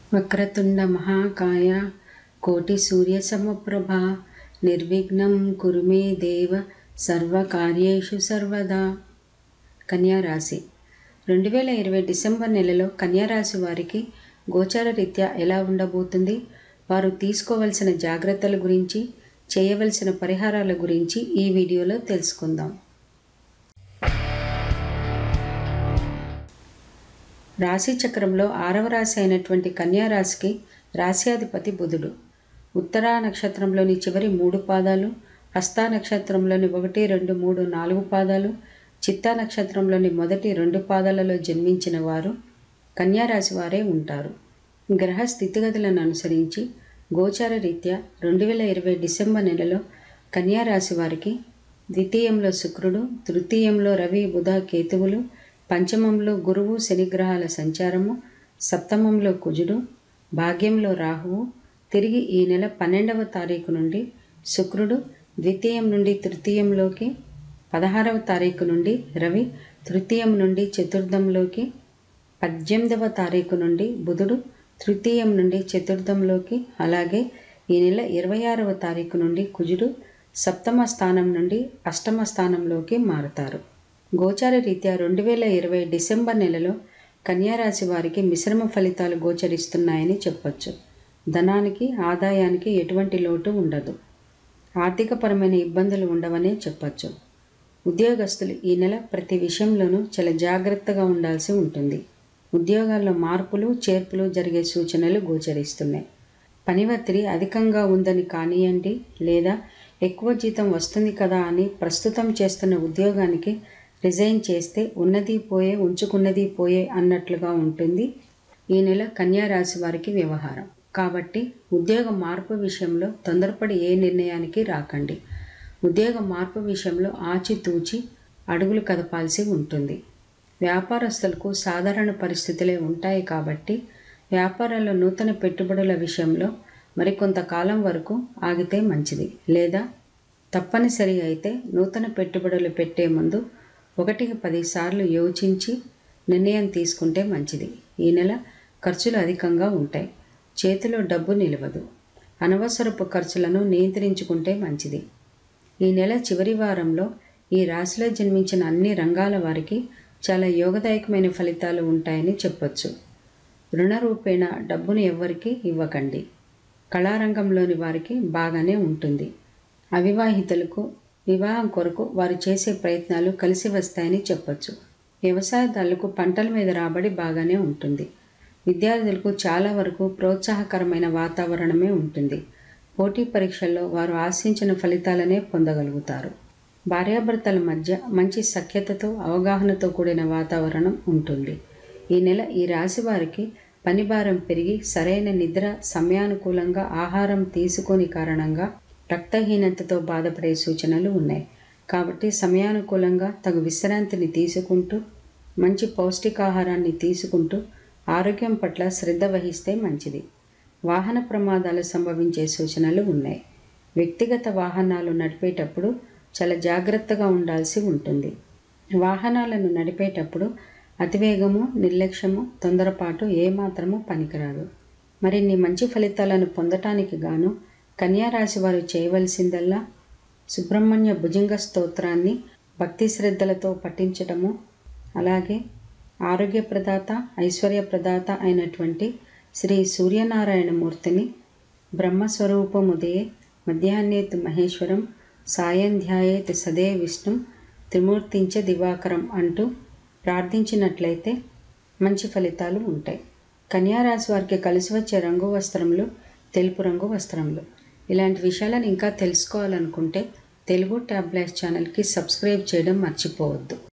వక్రతుండ మహాకాయ కోటి సూర్య సమప్రభ నిర్విఘ్నం కురు మే దేవ సర్వకార్యేషు సర్వదా కన్యా రాశి రెండు వేల ఇరవై డిసెంబర్ నెలలో కన్యా రాశి వారికి గోచార రీత్యా ఎలా ఉండబోతుంది వారు తీసుకోవలసిన జాగ్రత్తల గురించి చేయవలసిన పరిహారాల గురించి ఈ వీడియోలో తెలుసుకుందాం రాశి చక్రంలో ఆరవ రాశి అయినటువంటి కన్యా రాశికి రాశ్యాధిపతి బుధుడు ఉత్తరా నక్షత్రంలోని చివరి మూడు పాదాలు హస్తా నక్షత్రంలోని ఒకటి రెండు మూడు నాలుగు పాదాలు చిత్తా నక్షత్రంలోని మొదటి రెండు పాదాలలో జన్మించిన వారు కన్యా రాశి వారే ఉంటారు గ్రహ స్థితిగతులను అనుసరించి గోచార రీత్యా రెండు వేల ఇరవై డిసెంబర్ నెలలో కన్యా రాశి వారికి ద్వితీయంలో శుక్రుడు తృతీయంలో రవి బుధ కేతువులు పంచమంలో గురువు శనిగ్రహాల సంచారము సప్తమంలో కుజుడు భాగ్యంలో రాహువు తిరిగి ఈ నెల పన్నెండవ తారీఖు నుండి శుక్రుడు ద్వితీయం నుండి తృతీయంలోకి పదహారవ తారీఖు నుండి రవి తృతీయం నుండి చతుర్థంలోకి పద్దెనిమిదవ తారీఖు నుండి బుధుడు తృతీయం నుండి చతుర్థంలోకి అలాగే ఈ నెల ఇరవై ఆరవ తారీఖు నుండి కుజుడు సప్తమ స్థానం నుండి అష్టమ స్థానంలోకి మారుతారు గోచార రీత్యా రెండు వేల ఇరవై డిసెంబర్ నెలలో కన్యారాశి వారికి మిశ్రమ ఫలితాలు గోచరిస్తున్నాయని చెప్పొచ్చు ధనానికి ఆదాయానికి ఎటువంటి లోటు ఉండదు ఆర్థికపరమైన ఇబ్బందులు ఉండవనే చెప్పొచ్చు ఉద్యోగస్తులు ఈ నెల ప్రతి విషయంలోనూ చాలా జాగ్రత్తగా ఉండాల్సి ఉంటుంది ఉద్యోగాల్లో మార్పులు చేర్పులు జరిగే సూచనలు గోచరిస్తున్నాయి పని ఒత్తిడి అధికంగా ఉందని కానియండి లేదా ఎక్కువ జీతం వస్తుంది కదా అని ప్రస్తుతం చేస్తున్న ఉద్యోగానికి రిజైన్ చేస్తే ఉన్నది పోయే ఉంచుకున్నది పోయే అన్నట్లుగా ఉంటుంది ఈ నెల కన్యా రాశి వారికి వ్యవహారం కాబట్టి ఉద్యోగ మార్పు విషయంలో తొందరపడి ఏ నిర్ణయానికి రాకండి ఉద్యోగ మార్పు విషయంలో ఆచితూచి అడుగులు కదపాల్సి ఉంటుంది వ్యాపారస్తులకు సాధారణ పరిస్థితులే ఉంటాయి కాబట్టి వ్యాపారాల్లో నూతన పెట్టుబడుల విషయంలో మరికొంతకాలం వరకు ఆగితే మంచిది లేదా తప్పనిసరి అయితే నూతన పెట్టుబడులు పెట్టే ముందు ఒకటికి పదిసార్లు యోచించి నిర్ణయం తీసుకుంటే మంచిది ఈ నెల ఖర్చులు అధికంగా ఉంటాయి చేతిలో డబ్బు నిలవదు అనవసరపు ఖర్చులను నియంత్రించుకుంటే మంచిది ఈ నెల చివరి వారంలో ఈ రాశిలో జన్మించిన అన్ని రంగాల వారికి చాలా యోగదాయకమైన ఫలితాలు ఉంటాయని చెప్పొచ్చు రుణ రూపేణ డబ్బును ఎవ్వరికీ ఇవ్వకండి కళారంగంలోని వారికి బాగానే ఉంటుంది అవివాహితులకు వివాహం కొరకు వారు చేసే ప్రయత్నాలు కలిసి వస్తాయని చెప్పొచ్చు వ్యవసాయదారులకు పంటల మీద రాబడి బాగానే ఉంటుంది విద్యార్థులకు చాలా వరకు ప్రోత్సాహకరమైన వాతావరణమే ఉంటుంది పోటీ పరీక్షల్లో వారు ఆశించిన ఫలితాలనే పొందగలుగుతారు భార్యాభర్తల మధ్య మంచి సఖ్యతతో అవగాహనతో కూడిన వాతావరణం ఉంటుంది ఈ నెల ఈ రాశి వారికి పని భారం పెరిగి సరైన నిద్ర సమయానుకూలంగా ఆహారం తీసుకొని కారణంగా రక్తహీనతతో బాధపడే సూచనలు ఉన్నాయి కాబట్టి సమయానుకూలంగా తగు విశ్రాంతిని తీసుకుంటూ మంచి పౌష్టికాహారాన్ని తీసుకుంటూ ఆరోగ్యం పట్ల శ్రద్ధ వహిస్తే మంచిది వాహన ప్రమాదాలు సంభవించే సూచనలు ఉన్నాయి వ్యక్తిగత వాహనాలు నడిపేటప్పుడు చాలా జాగ్రత్తగా ఉండాల్సి ఉంటుంది వాహనాలను నడిపేటప్పుడు అతివేగము నిర్లక్ష్యము తొందరపాటు ఏమాత్రము పనికిరాదు మరిన్ని మంచి ఫలితాలను పొందటానికి గాను కన్యారాశి వారు చేయవలసిందల్లా సుబ్రహ్మణ్య భుజంగ స్తోత్రాన్ని భక్తి శ్రద్ధలతో పఠించటము అలాగే ఆరోగ్యప్రదాత ఐశ్వర్యప్రదాత అయినటువంటి శ్రీ సూర్యనారాయణమూర్తిని బ్రహ్మస్వరూపముదయే మధ్యాహ్నేత్ మహేశ్వరం సాయంధ్యాయేత్ సదే విష్ణు త్రిమూర్తించ దివాకరం అంటూ ప్రార్థించినట్లయితే మంచి ఫలితాలు ఉంటాయి కన్యారాశి వారికి కలిసి వచ్చే రంగు వస్త్రములు తెలుపు రంగు వస్త్రములు ఇలాంటి విషయాలను ఇంకా తెలుసుకోవాలనుకుంటే తెలుగు ట్యాబ్లెట్స్ ఛానల్కి సబ్స్క్రైబ్ చేయడం మర్చిపోవద్దు